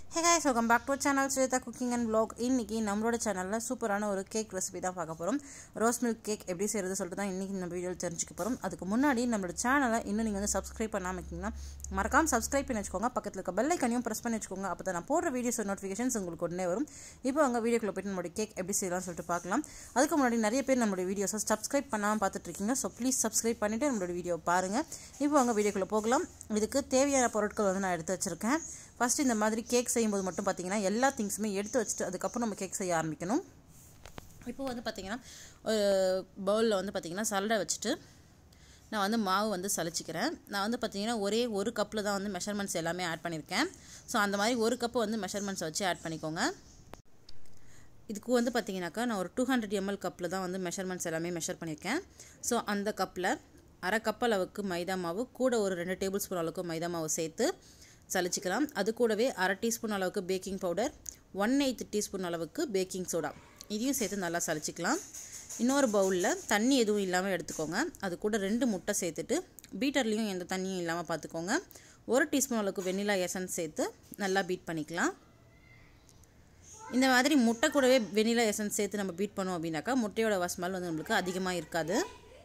hey guys welcome back to channel Shweta cooking and vlog இன்னைக்கு நம்மளோட சேனலில் சூப்பரான ஒரு கேக் ரெசிபி தான் பார்க்க போகிறோம் ரோஸ் மில்க் கேக் எப்படி செய்கிறது சொல்லிட்டு தான் இன்றைக்கி நம்ம வீடியோவில் தெரிஞ்சுக்க போகிறோம் அதுக்கு முன்னாடி நம்மளோட சேனலை இன்னும் நீங்கள் வந்து சப்ஸ்கிரைப் பண்ணாமல் இருக்கீங்கன்னா மறக்காம சப்ஸ்கிரைப் பண்ணி வச்சுக்கோங்க பக்கத்தில் இருக்க பெல் ஐக்கனையும் ப்ரெஸ் பண்ணி வச்சுக்கோங்க அப்போ தான் நான் போடுற வீடியோஸ் நோட்டிஃபிகேஷன்ஸ் உங்களுக்கு உடனே வரும் இப்போ அவங்க வீடியோக்குள்ள போய்ட்டு நம்மளுடைய கேக் எப்படி செய்யலாம்னு சொல்லிட்டு பார்க்கலாம் அதுக்கு முன்னாடி நிறைய பேர் நம்மளுடைய வீடியோஸை சப்ஸ்கிரைப் பண்ணாமல் பார்த்துட்டு இருக்கீங்க ஸோ ப்ளீஸ் சப்ஸ்கிரைப் பண்ணிவிட்டு நம்மளோட வீடியோ பாருங்கள் இப்போ அவங்க வீடியோக்குள்ளே போகலாம் இதுக்கு தேவையான பொருட்கள் வந்து நான் எடுத்து வச்சுருக்கேன் ஃபஸ்ட்டு இந்த மாதிரி கேக் செய்யும்போது மட்டும் பார்த்தீங்கன்னா எல்லா திங்ஸுமே எடுத்து வச்சுட்டு அதுக்கப்புறம் நம்ம கேக் செய்ய ஆரம்பிக்கணும் இப்போ வந்து பார்த்திங்கன்னா ஒரு பவுலில் வந்து பார்த்திங்கன்னா சலடை வச்சுட்டு நான் வந்து மாவு வந்து சலிச்சிக்கிறேன் நான் வந்து பார்த்திங்கன்னா ஒரே ஒரு கப்பில் தான் வந்து மெஷர்மெண்ட்ஸ் எல்லாமே ஆட் பண்ணியிருக்கேன் ஸோ அந்த மாதிரி ஒரு கப்பு வந்து மெஷர்மெண்ட்ஸ் வச்சு ஆட் பண்ணிக்கோங்க இதுக்கு வந்து பார்த்தீங்கன்னாக்கா நான் ஒரு டூ ஹண்ட்ரட் எம்எல் கப்பில் தான் வந்து மெஷர்மெண்ட்ஸ் எல்லாமே மெஷர் பண்ணியிருக்கேன் ஸோ அந்த கப்பில் அரை கப் அளவுக்கு மைதா மாவு கூட ஒரு ரெண்டு டேபிள் ஸ்பூன் அளவுக்கு மைதா மாவு சேர்த்து சலிச்சிக்கலாம் அது கூடவே அரை டீஸ்பூன் அளவுக்கு baking powder one eighth teaspoon அளவுக்கு பேக்கிங் சோடா இதையும் சேர்த்து நல்லா சலிச்சிக்கலாம் இன்னொரு பவுலில் தண்ணி எதுவும் இல்லாமல் எடுத்துக்கோங்க அது கூட ரெண்டு முட்டை சேர்த்துட்டு பீட்டர்லேயும் எந்த தண்ணியும் இல்லாமல் பார்த்துக்கோங்க ஒரு டீஸ்பூன் அளவுக்கு வெண்ணிலா எசன்ஸ் சேர்த்து நல்லா பீட் பண்ணிக்கலாம் இந்த மாதிரி முட்டை கூடவே வெனிலா எசன்ஸ் சேர்த்து நம்ம பீட் பண்ணோம் அப்படின்னாக்கா முட்டையோட ஸ்மெல் வந்து நம்மளுக்கு அதிகமாக இருக்காது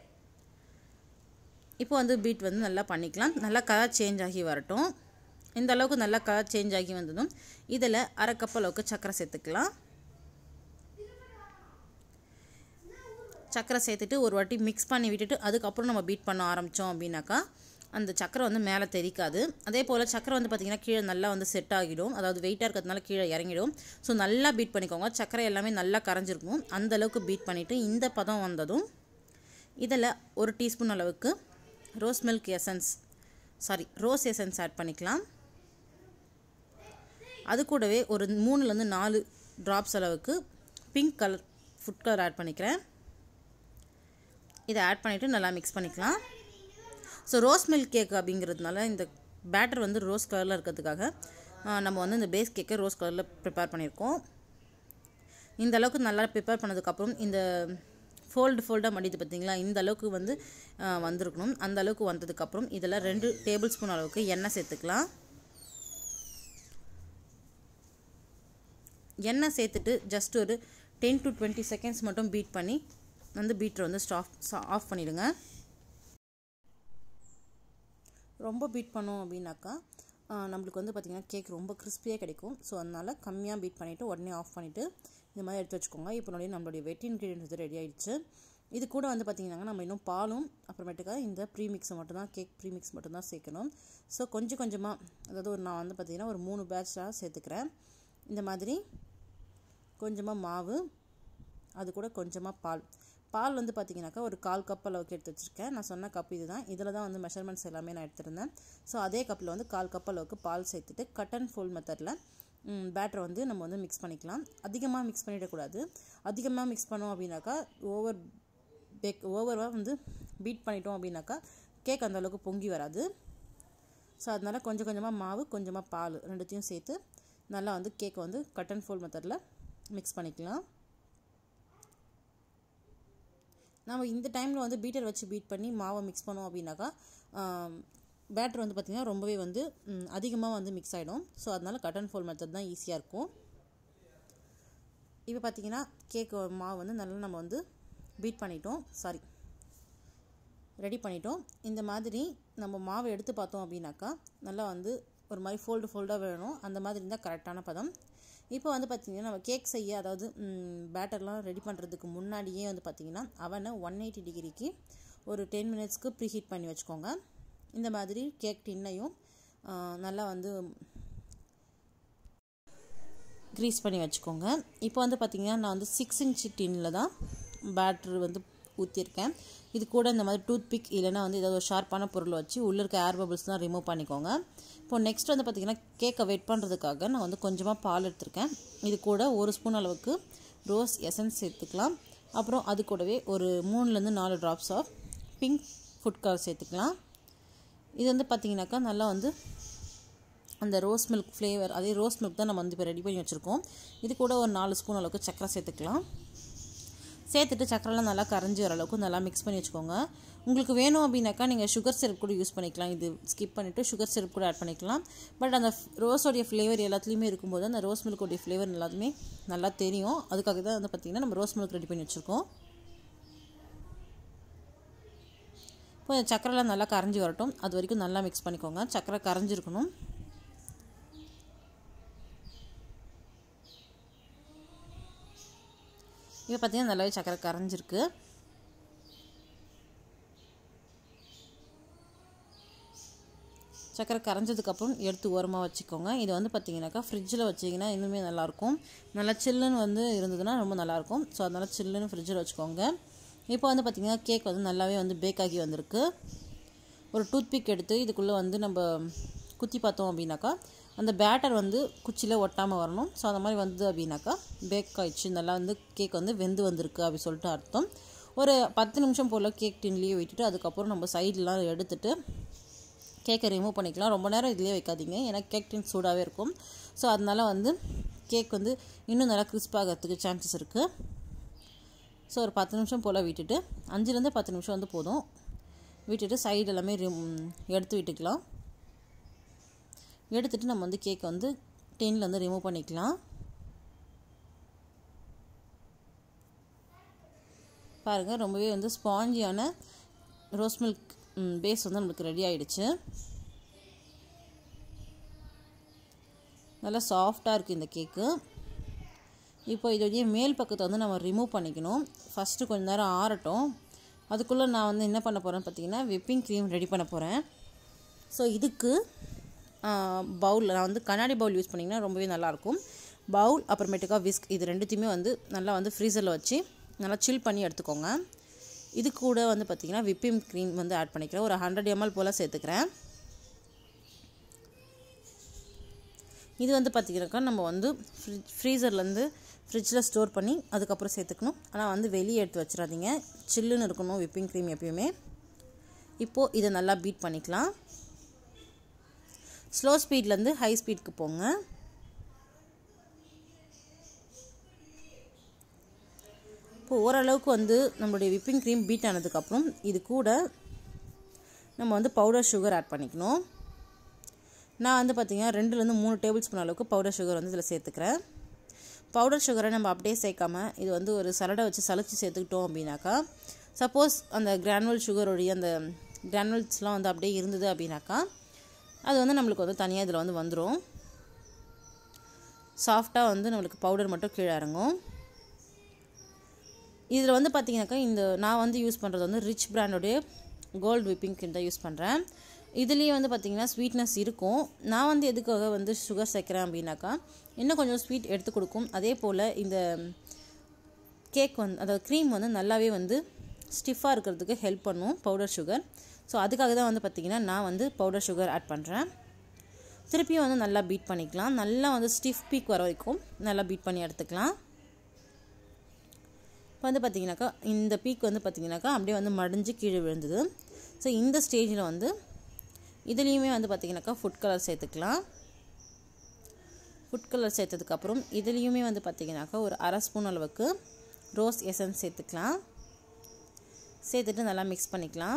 இப்போ வந்து பீட் வந்து நல்லா பண்ணிக்கலாம் நல்லா கலர் சேஞ்ச் ஆகி வரட்டும் இந்த அளவுக்கு நல்லா கலர் சேஞ்ச் ஆகி வந்ததும் இதில் அரை கப் அளவுக்கு சர்க்கரை சேர்த்துக்கலாம் சர்க்கரை சேர்த்துட்டு ஒரு வாட்டி மிக்ஸ் பண்ணி விட்டுட்டு அதுக்கப்புறம் நம்ம பீட் பண்ண ஆரம்பித்தோம் அப்படின்னாக்கா அந்த சக்கரை வந்து மேலே தெரிக்காது அதே போல் சக்கரை வந்து பார்த்திங்கன்னா கீழே நல்லா வந்து செட் ஆகிடும் அதாவது வெயிட்டாக இருக்கிறதுனால கீழே இறங்கிடும் ஸோ நல்லா பீட் பண்ணிக்கோங்க சக்கரை எல்லாமே நல்லா கரைஞ்சிருக்கும் அந்தளவுக்கு பீட் பண்ணிவிட்டு இந்த பதம் வந்ததும் இதில் ஒரு டீஸ்பூன் அளவுக்கு rose milk essence sorry rose essence add பண்ணிக்கலாம் அது கூடவே ஒரு மூணுலேருந்து நாலு ட்ராப்ஸ் அளவுக்கு pink colour food colour add பண்ணிக்கிறேன் இதை ஆட் பண்ணிவிட்டு நல்லா மிக்ஸ் பண்ணிக்கலாம் ஸோ ரோஸ் மில்க் கேக் அப்படிங்கிறதுனால இந்த பேட்டர் வந்து ரோஸ் கலரில் இருக்கிறதுக்காக நம்ம வந்து இந்த பேஸ் கேக்கை ரோஸ் கலரில் ப்ரிப்பேர் பண்ணியிருக்கோம் இந்த அளவுக்கு நல்லா ப்ரிப்பேர் பண்ணதுக்கப்புறம் இந்த ஃபோல்டு ஃபோல்டாக மடிது பார்த்திங்களா இந்த அளவுக்கு வந்து வந்திருக்கணும் அந்த அளவுக்கு வந்ததுக்கப்புறம் இதில் ரெண்டு டேபிள் ஸ்பூன் அளவுக்கு எண்ணெய் சேர்த்துக்கலாம் எண்ணெய் சேர்த்துட்டு ஜஸ்ட் ஒரு டென் டு டுவெண்ட்டி செகண்ட்ஸ் மட்டும் பீட் பண்ணி வந்து பீட்டரை வந்து ஸ்டாஃப் ஆஃப் பண்ணிவிடுங்க ரொம்ப பீட் பண்ணோம் அப்படின்னாக்கா நம்மளுக்கு வந்து பார்த்திங்கன்னா கேக் ரொம்ப கிறிஸ்பியாக கிடைக்கும் ஸோ அதனால் கம்மியாக பீட் பண்ணிவிட்டு உடனே ஆஃப் பண்ணிவிட்டு இந்த மாதிரி எடுத்து வச்சுக்கோங்க இப்போ நம்மளுடைய வெட் இன்க்ரீடியன்ஸ் வந்து ரெடி ஆகிடுச்சு இது கூட வந்து பார்த்திங்கன்னா நம்ம இன்னும் பாலும் அப்புறமேட்டுக்கா இந்த ப்ரீமிக்ஸை மட்டும்தான் கேக் ப்ரீமிக்ஸ் மட்டும்தான் சேர்க்கணும் ஸோ கொஞ்சம் கொஞ்சமாக அதாவது ஒரு நான் வந்து பார்த்திங்கன்னா ஒரு மூணு பேட்சாக சேர்த்துக்கிறேன் இந்த மாதிரி கொஞ்சமாக மாவு அது கூட கொஞ்சமாக பால் பால் வந்து பார்த்திங்கனாக்கா ஒரு கால் கப் அளவுக்கு எடுத்து வச்சுருக்கேன் நான் சொன்ன கப் இது தான் இதில் தான் வந்து மெஷர்மெண்ட்ஸ் எல்லாமே நான் எடுத்திருந்தேன் ஸோ அதே கப்பில் வந்து கால் கப் அளவுக்கு பால் சேர்த்துட்டு கட் அண்ட் ஃபோல் மெத்தடில் பேட்டரை வந்து நம்ம வந்து மிக்ஸ் பண்ணிக்கலாம் அதிகமாக மிக்ஸ் பண்ணிடக்கூடாது அதிகமாக மிக்ஸ் பண்ணோம் அப்படின்னாக்கா ஓவர் பேக் ஓவராக வந்து பீட் பண்ணிட்டோம் அப்படின்னாக்கா கேக் அந்த அளவுக்கு பொங்கி வராது ஸோ அதனால் கொஞ்சம் கொஞ்சமாக மாவு கொஞ்சமாக பால் ரெண்டுத்தையும் சேர்த்து நல்லா வந்து கேக்கை வந்து கட் அண்ட் ஃபோல் மெத்தடில் மிக்ஸ் பண்ணிக்கலாம் நம்ம இந்த டைமில் வந்து பீட்டர் வச்சு பீட் பண்ணி மாவை மிக்ஸ் பண்ணோம் அப்படின்னாக்கா பேட்டர் வந்து பார்த்திங்கன்னா ரொம்பவே வந்து அதிகமாக வந்து மிக்ஸ் ஆகிடும் ஸோ அதனால் கட் அண்ட் ஃபோல் மெத்தட் தான் ஈஸியாக இருக்கும் இப்போ பார்த்திங்கன்னா கேக் மாவு வந்து நல்லா நம்ம வந்து பீட் பண்ணிட்டோம் சாரி ரெடி பண்ணிட்டோம் இந்த மாதிரி நம்ம மாவை எடுத்து பார்த்தோம் அப்படின்னாக்கா நல்லா வந்து ஒரு மாதிரி ஃபோல்டு ஃபோல்டாக வேணும் அந்த மாதிரி இருந்தால் கரெக்டான பதம் இப்போ வந்து பார்த்திங்கன்னா நம்ம கேக் செய்ய அதாவது பேட்டர்லாம் ரெடி பண்ணுறதுக்கு முன்னாடியே வந்து பார்த்திங்கன்னா அவனை ஒன் எயிட்டி டிகிரிக்கு ஒரு டென் மினிட்ஸ்க்கு ப்ரீ ஹீட் பண்ணி வச்சுக்கோங்க இந்த மாதிரி கேக் டின்னையும் நல்லா வந்து க்ரீஸ் பண்ணி வச்சுக்கோங்க இப்போ வந்து பார்த்திங்கன்னா நான் வந்து சிக்ஸ் இன்ச் டின்னில் தான் பேட்ரு வந்து ஊற்றிருக்கேன் இது கூட இந்த மாதிரி டூத் பிக் இல்லைனா வந்து ஏதாவது ஒரு ஷார்ப்பான பொருளை வச்சு உள்ளே இருக்க ஏர் பபிள்ஸ் தான் ரிமூவ் பண்ணிக்கோங்க இப்போ நெக்ஸ்ட் வந்து பார்த்திங்கன்னா கேக்கை வெயிட் பண்ணுறதுக்காக நான் வந்து கொஞ்சமாக பால் எடுத்திருக்கேன் இது கூட ஒரு ஸ்பூன் அளவுக்கு ரோஸ் எசன்ஸ் சேர்த்துக்கலாம் அப்புறம் அது கூடவே ஒரு மூணுலேருந்து நாலு drops of pink food colour சேர்த்துக்கலாம் இது வந்து பார்த்திங்கனாக்கா நல்லா வந்து அந்த ரோஸ் மில்க் ஃப்ளேவர் அதே ரோஸ் மில்க் தான் நம்ம வந்து இப்போ ரெடி பண்ணி வச்சுருக்கோம் இது கூட ஒரு நாலு ஸ்பூன் அளவுக்கு சக்கரை சேர்த்துக்கலாம் சேர்த்துட்டு சக்கரெல்லாம் நல்லா கரைஞ்சி வர அளவுக்கு நல்லா மிக்ஸ் பண்ணி வச்சுக்கோங்க உங்களுக்கு வேணும் அப்படின்னாக்கா நீங்கள் சுகர் சிரப் கூட யூஸ் பண்ணிக்கலாம் இது ஸ்கிப் பண்ணிவிட்டு சுகர் சிரப் கூட ஆட் பண்ணிக்கலாம் பட் அந்த ரோஸோடைய ஃப்ளேவர் எல்லாத்துலேயுமே இருக்கும்போது அந்த ரோஸ் மில்கோடைய ஃப்ளேவர் எல்லாத்துமே நல்லா தெரியும் அதுக்காக தான் வந்து பார்த்திங்கன்னா நம்ம ரோஸ் மில்க் ரெடி பண்ணி வச்சுருக்கோம் இப்போ சக்கரைலாம் நல்லா கரைஞ்சி வரட்டும் அது வரைக்கும் நல்லா மிக்ஸ் பண்ணிக்கோங்க சக்கரை கரைஞ்சிருக்கணும் இப்போ பார்த்திங்கன்னா நல்லாவே சக்கரை கரைஞ்சிருக்கு சக்கரை கரைஞ்சதுக்கப்புறம் எடுத்து ஓரமாக வச்சுக்கோங்க இது வந்து பார்த்திங்கனாக்கா ஃப்ரிட்ஜில் வச்சிங்கன்னா இன்னுமே நல்லாயிருக்கும் நல்லா சில்லுன்னு வந்து இருந்ததுன்னா ரொம்ப நல்லாயிருக்கும் ஸோ அதனால் சில்லுன்னு ஃப்ரிட்ஜில் வச்சுக்கோங்க இப்போ வந்து பார்த்திங்கன்னா கேக் வந்து நல்லாவே வந்து பேக் ஆகி வந்திருக்கு ஒரு டூத்பிக் எடுத்து இதுக்குள்ளே வந்து நம்ம குத்தி பார்த்தோம் அப்படின்னாக்கா அந்த பேட்டர் வந்து குச்சியில் ஒட்டாமல் வரணும் ஸோ அந்த மாதிரி வந்து அப்படின்னாக்கா பேக் ஆயிடுச்சு நல்லா வந்து கேக் வந்து வெந்து வந்திருக்கு அப்படின்னு சொல்லிட்டு அர்த்தம் ஒரு பத்து நிமிஷம் போல் கேக் டின்லேயே விட்டுட்டு அதுக்கப்புறம் நம்ம சைட்லாம் எடுத்துட்டு கேக்கை ரிமூவ் பண்ணிக்கலாம் ரொம்ப நேரம் இதுலேயே வைக்காதீங்க ஏன்னா கேக் டின் சூடாகவே இருக்கும் ஸோ அதனால் வந்து கேக் வந்து இன்னும் நல்லா கிறிஸ்பாகிறதுக்கு சான்சஸ் இருக்குது ஸோ ஒரு பத்து நிமிஷம் போல் விட்டுட்டு அஞ்சுலேருந்து பத்து நிமிஷம் வந்து போதும் விட்டுட்டு சைடு எல்லாமே எடுத்து விட்டுக்கலாம் எடுத்துகிட்டு நம்ம வந்து கேக்கை வந்து டென்னில் வந்து ரிமூவ் பண்ணிக்கலாம் பாருங்கள் ரொம்பவே வந்து ஸ்பாஞ்சியான ரோஸ் மில்க் பேஸ் வந்து நம்மளுக்கு ரெடி ஆகிடுச்சு நல்லா சாஃப்டாக இருக்குது இந்த கேக்கு இப்போ இதோடைய மேல் பக்கத்தை வந்து நம்ம ரிமூவ் பண்ணிக்கணும் ஃபஸ்ட்டு கொஞ்ச நேரம் ஆறட்டும் அதுக்குள்ளே நான் வந்து என்ன பண்ண போகிறேன்னு பார்த்தீங்கன்னா விப்பிங் க்ரீம் ரெடி பண்ண போகிறேன் ஸோ இதுக்கு பவுலில் நான் வந்து கண்ணாடி பவுல் யூஸ் பண்ணிங்கன்னா ரொம்பவே நல்லாயிருக்கும் பவுல் அப்புறமேட்டுக்கா விஸ்க் இது ரெண்டுத்தையுமே வந்து நல்லா வந்து ஃப்ரீசரில் வச்சு நல்லா சில் பண்ணி எடுத்துக்கோங்க இது கூட வந்து பார்த்திங்கன்னா விப்பிங் க்ரீம் வந்து ஆட் பண்ணிக்கிறேன் ஒரு ஹண்ட்ரட் எம்எல் போல் சேர்த்துக்கிறேன் இது வந்து பார்த்திங்கனாக்கா நம்ம வந்து ஃப்ரிட்ஜ் ஃப்ரீசர்லேருந்து ஃப்ரிட்ஜில் ஸ்டோர் பண்ணி அதுக்கப்புறம் சேர்த்துக்கணும் ஆனால் வந்து வெளியே எடுத்து வச்சிடாதீங்க சில்லுன்னு இருக்கணும் விப்பிங் க்ரீம் எப்பயுமே இப்போது இதை நல்லா பீட் பண்ணிக்கலாம் ஸ்லோ ஸ்பீட்லேருந்து ஹை ஸ்பீடுக்கு போங்க இப்போ ஓரளவுக்கு வந்து நம்மளுடைய விப்பிங் க்ரீம் பீட் ஆனதுக்கப்புறம் இது கூட நம்ம வந்து பவுடர் சுகர் ஆட் பண்ணிக்கணும் நான் வந்து பார்த்திங்கன்னா ரெண்டுலேருந்து மூணு டேபிள் ஸ்பூன் அளவுக்கு பவுடர் சுகர் வந்து இதில் சேர்த்துக்கிறேன் பவுடர் சுகரை நம்ம அப்படியே சேர்க்காம இது வந்து ஒரு சலடை வச்சு சளிச்சு சேர்த்துக்கிட்டோம் அப்படின்னாக்கா சப்போஸ் அந்த கிரானுவல் சுகருடைய அந்த கிரானுவல்ஸ்லாம் வந்து அப்படியே இருந்தது அப்படின்னாக்கா அது வந்து நம்மளுக்கு வந்து தனியாக இதில் வந்து வந்துடும் சாஃப்டாக வந்து நம்மளுக்கு பவுடர் மட்டும் கீழே இறங்கும் இதில் வந்து பார்த்திங்கனாக்கா இந்த நான் வந்து யூஸ் பண்ணுறது வந்து ரிச் பிராண்டோடைய கோல்டு விப்பிங் க்ரீம் தான் யூஸ் பண்ணுறேன் இதுலேயே வந்து பார்த்திங்கன்னா ஸ்வீட்னஸ் இருக்கும் நான் வந்து எதுக்காக வந்து சுகர் சேர்க்குறேன் அப்படின்னாக்கா இன்னும் கொஞ்சம் ஸ்வீட் எடுத்து கொடுக்கும் அதே போல் இந்த கேக் வந்து அதாவது க்ரீம் வந்து நல்லாவே வந்து ஸ்டிஃபாக இருக்கிறதுக்கு ஹெல்ப் பண்ணும் பவுடர் சுகர் ஸோ அதுக்காக தான் வந்து பார்த்திங்கன்னா நான் வந்து பவுடர் சுகர் ஆட் பண்ணுறேன் திருப்பியும் வந்து நல்லா பீட் பண்ணிக்கலாம் நல்லா வந்து ஸ்டிஃப் பீக் வர வரைக்கும் நல்லா பீட் பண்ணி எடுத்துக்கலாம் இப்போ வந்து பார்த்திங்கனாக்கா இந்த பீக் வந்து பார்த்திங்கனாக்கா அப்படியே வந்து மடிஞ்சு கீழே விழுந்தது ஸோ இந்த ஸ்டேஜில் வந்து இதுலேயுமே வந்து பார்த்திங்கனாக்கா ஃபுட் கலர் சேர்த்துக்கலாம் ஃபுட் கலர் சேர்த்ததுக்கப்புறம் இதுலேயுமே வந்து பார்த்திங்கனாக்கா ஒரு அரை ஸ்பூன் அளவுக்கு ரோஸ் எசன்ஸ் சேர்த்துக்கலாம் சேர்த்துட்டு நல்லா மிக்ஸ் பண்ணிக்கலாம்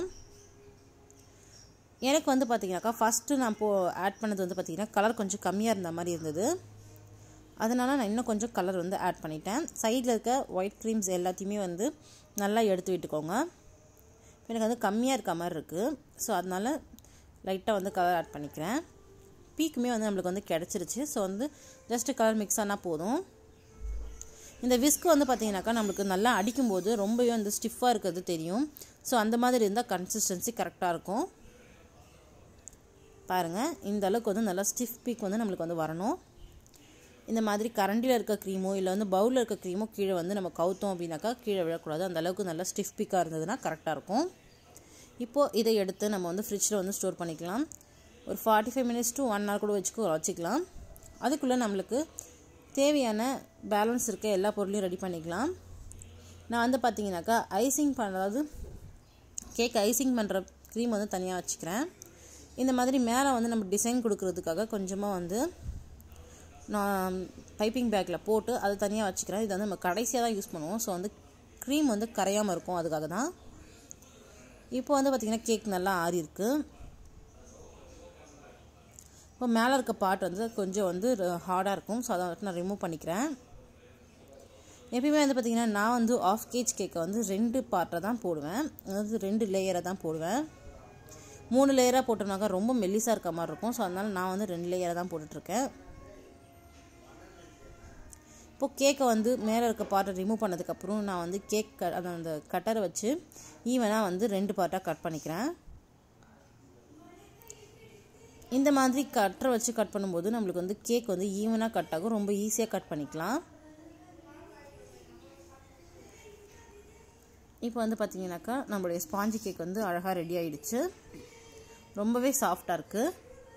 எனக்கு வந்து பார்த்திங்கனாக்கா ஃபஸ்ட்டு நான் போ ஆட் பண்ணது வந்து பார்த்திங்கன்னா கலர் கொஞ்சம் கம்மியாக இருந்த மாதிரி இருந்தது அதனால் நான் இன்னும் கொஞ்சம் கலர் வந்து ஆட் பண்ணிட்டேன் சைடில் இருக்க ஒயிட் க்ரீம்ஸ் எல்லாத்தையுமே வந்து நல்லா எடுத்து விட்டுக்கோங்க எனக்கு வந்து கம்மியாக இருக்க மாதிரி இருக்குது ஸோ அதனால் லைட்டாக வந்து கலர் ஆட் பண்ணிக்கிறேன் பீக்குமே வந்து நம்மளுக்கு வந்து கிடச்சிருச்சு ஸோ வந்து ஜஸ்ட்டு கலர் மிக்ஸ் ஆனால் போதும் இந்த விஸ்க் வந்து பார்த்திங்கனாக்கா நம்மளுக்கு நல்லா அடிக்கும்போது ரொம்பவே வந்து ஸ்டிஃபாக இருக்கிறது தெரியும் ஸோ அந்த மாதிரி இருந்தால் கன்சிஸ்டன்சி கரெக்டாக இருக்கும் பாருங்கள் இந்த அளவுக்கு வந்து நல்லா ஸ்டிஃப் பீக் வந்து நம்மளுக்கு வந்து வரணும் இந்த மாதிரி கரண்டியில் இருக்க க்ரீமோ இல்லை வந்து பவுலில் இருக்க க்ரீமோ கீழே வந்து நம்ம கவுத்தோம் அப்படின்னாக்கா கீழே விழக்கூடாது அந்த அளவுக்கு நல்லா ஸ்டிஃப் பீக்காக இருந்ததுன்னா கரெக்டாக இருக்கும் இப்போது இதை எடுத்து நம்ம வந்து ஃப்ரிட்ஜில் வந்து ஸ்டோர் பண்ணிக்கலாம் ஒரு forty five minutes to one hour கூட வச்சுக்கோ வச்சுக்கலாம் அதுக்குள்ளே நம்மளுக்கு தேவையான பேலன்ஸ் இருக்க எல்லா பொருளையும் ரெடி பண்ணிக்கலாம் நான் வந்து பார்த்தீங்கன்னாக்கா ஐசிங் பண்ணுறது கேக் ஐசிங் பண்ணுற க்ரீம் வந்து தனியாக வச்சுக்கிறேன் இந்த மாதிரி மேலே வந்து நம்ம டிசைன் கொடுக்கறதுக்காக கொஞ்சமாக வந்து நான் பைப்பிங் பேக்கில் போட்டு அதை தனியாக வச்சுக்கிறேன் இது வந்து நம்ம கடைசியாக தான் யூஸ் பண்ணுவோம் ஸோ வந்து க்ரீம் வந்து கரையாமல் இருக்கும் அதுக்காக தான் இப்போ வந்து பார்த்திங்கன்னா கேக் நல்லா ஆறி இருக்கு இப்போ மேலே இருக்க பார்ட் வந்து கொஞ்சம் வந்து ஹார்டாக இருக்கும் ஸோ அதை வந்துட்டு நான் ரிமூவ் பண்ணிக்கிறேன் எப்பயுமே வந்து பார்த்திங்கன்னா நான் வந்து ஆஃப் கேஜ் கேக்கை வந்து ரெண்டு பார்ட்டை தான் போடுவேன் அதாவது ரெண்டு லேயரை தான் போடுவேன் மூணு லேயராக போட்டோம்னாக்கா ரொம்ப மெல்லிஸாக இருக்க மாதிரி இருக்கும் ஸோ அதனால் நான் வந்து ரெண்டு லேயரை தான் போட்டுட்ருக்கேன் இப்போது கேக்கை வந்து மேலே இருக்க பார்ட்டை ரிமூவ் பண்ணதுக்கப்புறம் நான் வந்து கேக் க அந்த கட்டரை வச்சு ஈவனாக வந்து ரெண்டு பார்ட்டாக கட் பண்ணிக்கிறேன் இந்த மாதிரி கட்டரை வச்சு கட் பண்ணும்போது நம்மளுக்கு வந்து கேக் வந்து ஈவனாக கட் ஆகும் ரொம்ப ஈஸியாக கட் பண்ணிக்கலாம் இப்போ வந்து பார்த்தீங்கன்னாக்கா நம்மளுடைய ஸ்பாஞ்சி கேக் வந்து அழகாக ரெடி ஆகிடுச்சு ரொம்பவே சாஃப்டாக இருக்குது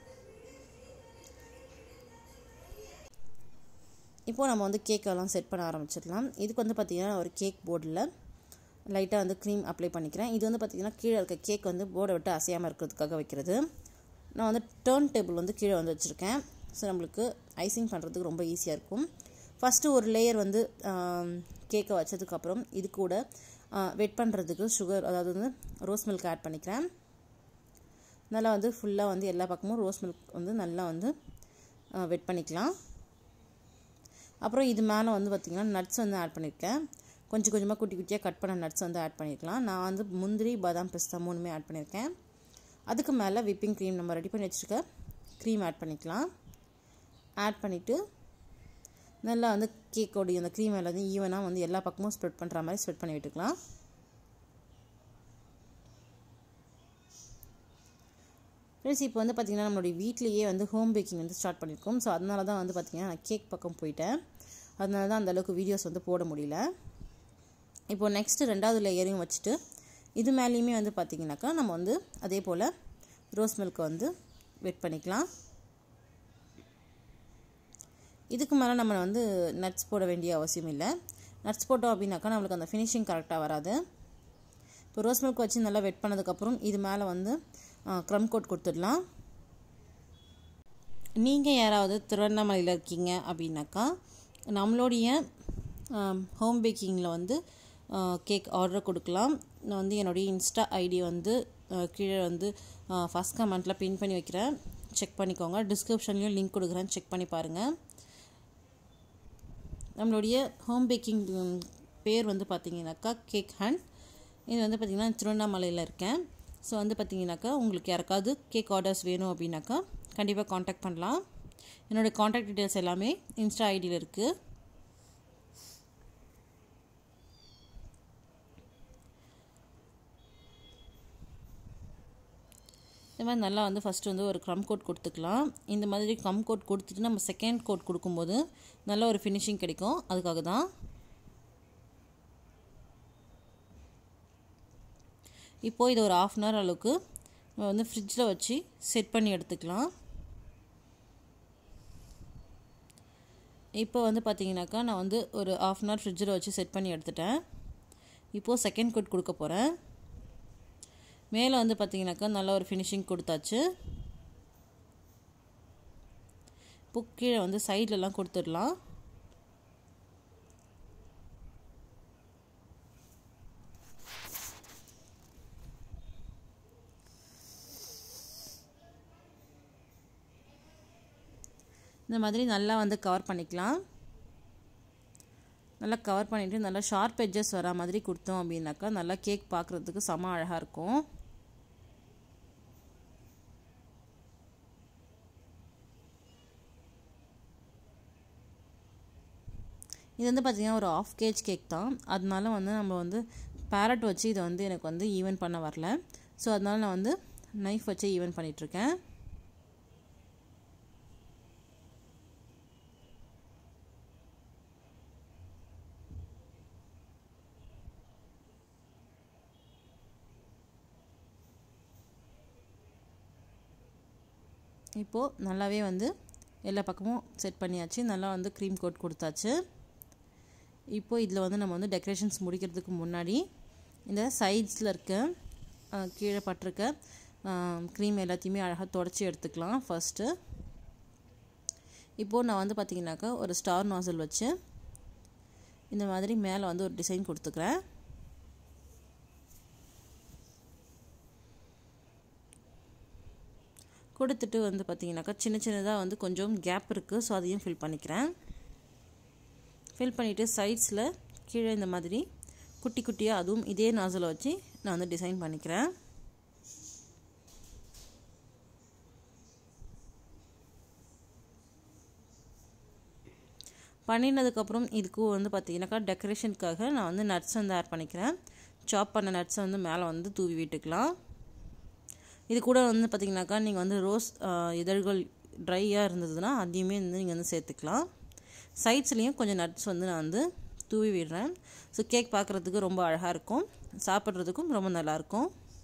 இப்போது நம்ம வந்து கேக்கெல்லாம் செட் பண்ண ஆரம்பிச்சிடலாம் இதுக்கு வந்து பார்த்திங்கன்னா ஒரு கேக் போர்டில் லைட்டாக வந்து க்ரீம் அப்ளை பண்ணிக்கிறேன் இது வந்து பார்த்திங்கன்னா கீழே இருக்க கேக் வந்து போர்டை விட்டு அசையாமல் இருக்கிறதுக்காக வைக்கிறது நான் வந்து டேர்ன் டேபிள் வந்து கீழே வந்து வச்சுருக்கேன் ஸோ நம்மளுக்கு ஐசிங் பண்ணுறதுக்கு ரொம்ப ஈஸியாக இருக்கும் ஃபஸ்ட்டு ஒரு லேயர் வந்து கேக்கை வச்சதுக்கப்புறம் இது கூட வெட் பண்ணுறதுக்கு சுகர் அதாவது வந்து ரோஸ் மில்க் ஆட் பண்ணிக்கிறேன் நல்லா வந்து ஃபுல்லாக வந்து எல்லா பக்கமும் ரோஸ் மில்க் வந்து நல்லா வந்து வெட் பண்ணிக்கலாம் அப்புறம் இது மேலே வந்து பார்த்திங்கன்னா நட்ஸ் வந்து ஆட் பண்ணியிருக்கேன் கொஞ்சம் கொஞ்சமாக குட்டி குட்டியாக கட் பண்ண நட்ஸ் வந்து ஆட் பண்ணியிருக்கலாம் நான் வந்து முந்திரி பாதாம் பிஸ்தா மூணுமே ஆட் பண்ணியிருக்கேன் அதுக்கு மேலே விப்பிங் க்ரீம் நம்ம ரெடி பண்ணி வச்சுருக்க க்ரீம் ஆட் பண்ணிக்கலாம் ஆட் பண்ணிவிட்டு நல்லா வந்து கேக்கோடைய அந்த க்ரீம் எல்லாத்தையும் ஈவனாக வந்து எல்லா பக்கமும் ஸ்ப்ரெட் பண்ணுற மாதிரி ஸ்ப்ரெட் பண்ணி விட்டுக்கலாம் ஃப்ரெண்ட்ஸ் இப்போ வந்து பார்த்திங்கன்னா நம்மளுடைய வீட்லேயே வந்து ஹோம் பேக்கிங் வந்து ஸ்டார்ட் பண்ணியிருக்கோம் ஸோ அதனால தான் வந்து பார்த்திங்கன்னா நான் கேக் பக்கம் போயிட்டேன் அதனால தான் அந்தளவுக்கு வீடியோஸ் வந்து போட முடியல இப்போது நெக்ஸ்ட்டு ரெண்டாவது லேயரையும் வச்சுட்டு இது மேலேயுமே வந்து பார்த்திங்கனாக்கா நம்ம வந்து அதே போல் ரோஸ் மில்க்கை வந்து வெட் பண்ணிக்கலாம் இதுக்கு மேலே நம்ம வந்து நட்ஸ் போட வேண்டிய அவசியம் இல்லை நட்ஸ் போட்டோம் அப்படின்னாக்கா நம்மளுக்கு அந்த ஃபினிஷிங் கரெக்டாக வராது இப்போ ரோஸ் மில்க் வச்சு நல்லா வெட் பண்ணதுக்கப்புறம் இது மேலே வந்து க்ரம் கோட் கொடுத்துடலாம் நீங்கள் யாராவது திருவண்ணாமலையில் இருக்கீங்க அப்படின்னாக்கா நம்மளுடைய ஹோம் பேக்கிங்கில் வந்து கேக் ஆர்டர் கொடுக்கலாம் நான் வந்து என்னுடைய இன்ஸ்டா ஐடி வந்து கீழே வந்து ஃபஸ்ட் கமெண்ட்டில் பின் பண்ணி வைக்கிறேன் செக் பண்ணிக்கோங்க டிஸ்கிரிப்ஷன்லேயும் லிங்க் கொடுக்குறேன் செக் பண்ணி பாருங்கள் நம்மளுடைய ஹோம் பேக்கிங் பேர் வந்து பார்த்தீங்கன்னாக்கா கேக் ஹண்ட் இது வந்து பார்த்திங்கன்னா திருவண்ணாமலையில் இருக்கேன் ஸோ வந்து பார்த்தீங்கன்னாக்கா உங்களுக்கு யாருக்காவது கேக் ஆர்டர்ஸ் வேணும் அப்படின்னாக்கா கண்டிப்பாக காண்டாக்ட் பண்ணலாம் என்னோடய காண்டாக்ட் டீட்டெயில்ஸ் எல்லாமே இன்ஸ்டா ஐடியில் இருக்குது இந்த மாதிரி நல்லா வந்து ஃபஸ்ட்டு வந்து ஒரு க்ரம் கோட் கொடுத்துக்கலாம் இந்த மாதிரி க்ரம் கோட் கொடுத்துட்டு நம்ம செகண்ட் கோட் கொடுக்கும்போது நல்ல ஒரு ஃபினிஷிங் கிடைக்கும் அதுக்காக தான் இப்போது இது ஒரு ஆஃப் அன் ஹவர் அளவுக்கு நம்ம வந்து ஃப்ரிட்ஜில் வச்சு செட் பண்ணி எடுத்துக்கலாம் இப்போ வந்து பார்த்தீங்கன்னாக்கா நான் வந்து ஒரு ஆஃப் அன் ஹவர் ஃப்ரிட்ஜில் வச்சு செட் பண்ணி எடுத்துட்டேன் இப்போது செகண்ட் கோட் கொடுக்க போகிறேன் மேலே வந்து பார்த்தீங்கன்னாக்கா நல்ல ஒரு ஃபினிஷிங் கொடுத்தாச்சு இப்போ கீழே வந்து சைட்லலாம் கொடுத்துடலாம் இந்த மாதிரி நல்லா வந்து கவர் பண்ணிக்கலாம் நல்லா கவர் பண்ணிவிட்டு நல்லா ஷார்ப் எட்ஜஸ் வர மாதிரி கொடுத்தோம் அப்படின்னாக்கா நல்லா கேக் பார்க்குறதுக்கு செம அழகாக இருக்கும் இது வந்து பார்த்திங்கன்னா ஒரு ஆஃப் கேஜ் கேக் தான் அதனால வந்து நம்ம வந்து பேரட் வச்சு இதை வந்து எனக்கு வந்து ஈவன் பண்ண வரல ஸோ அதனால நான் வந்து நைஃப் வச்சு ஈவன் பண்ணிகிட்ருக்கேன் இப்போது நல்லாவே வந்து எல்லா பக்கமும் செட் பண்ணியாச்சு நல்லா வந்து க்ரீம் கோட் கொடுத்தாச்சு இப்போது இதில் வந்து நம்ம வந்து டெக்கரேஷன்ஸ் முடிக்கிறதுக்கு முன்னாடி இந்த சைட்ஸில் இருக்க கீழே பட்டிருக்க க்ரீம் எல்லாத்தையுமே அழகாக தொடச்சி எடுத்துக்கலாம் ஃபஸ்ட்டு இப்போது நான் வந்து பார்த்திங்கனாக்கா ஒரு ஸ்டார் நாசல் வச்சு இந்த மாதிரி மேலே வந்து ஒரு டிசைன் கொடுத்துக்கிறேன் கொடுத்துட்டு வந்து பார்த்திங்கனாக்கா சின்ன சின்னதாக வந்து கொஞ்சம் கேப் இருக்குது ஸோ அதையும் ஃபில் பண்ணிக்கிறேன் ஃபில் பண்ணிவிட்டு சைட்ஸில் கீழே இந்த மாதிரி குட்டி குட்டியாக அதுவும் இதே நாசில் வச்சு நான் வந்து டிசைன் பண்ணிக்கிறேன் பண்ணினதுக்கப்புறம் இதுக்கு வந்து பார்த்தீங்கன்னாக்கா டெக்கரேஷனுக்காக நான் வந்து நட்ஸ் வந்து ஆட் பண்ணிக்கிறேன் சாப் பண்ண நட்ஸை வந்து மேலே வந்து தூவி விட்டுக்கலாம் இது கூட வந்து பார்த்திங்கனாக்கா நீங்கள் வந்து ரோஸ் இதழ்கள் ட்ரையாக இருந்ததுன்னா அதையுமே வந்து நீங்கள் வந்து சேர்த்துக்கலாம் சைட்ஸ்லேயும் கொஞ்சம் நட்ஸ் வந்து நான் வந்து தூவி விடுறேன் ஸோ கேக் பார்க்குறதுக்கு ரொம்ப அழகாக இருக்கும் சாப்பிட்றதுக்கும் ரொம்ப நல்லாயிருக்கும்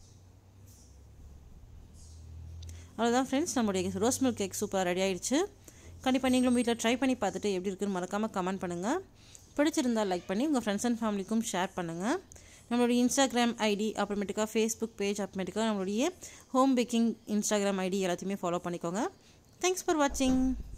அவ்வளோதான் ஃப்ரெண்ட்ஸ் நம்மளுடைய ரோஸ் மில்க் கேக் சூப்பராக ரெடி ஆயிடுச்சு கண்டிப்பாக நீங்களும் வீட்டில் ட்ரை பண்ணி பார்த்துட்டு எப்படி இருக்குன்னு மறக்காமல் கமெண்ட் பண்ணுங்கள் பிடிச்சிருந்தால் லைக் பண்ணி உங்கள் ஃப்ரெண்ட்ஸ் அண்ட் ஃபேமிலிக்கும் ஷேர் பண்ணுங்கள் நம்மளுடைய இன்ஸ்டாகிராம் ஐடி அப்புறமேட்டுக்கா ஃபேஸ்புக் பேஜ் அப்புறமேட்டுக்கா நம்மளுடைய ஹோம் பேக்கிங் இன்ஸ்டாகிராம் ஐடி எல்லாத்தையுமே ஃபாலோ பண்ணிக்கோங்க தேங்க்ஸ் ஃபார் வாட்சிங்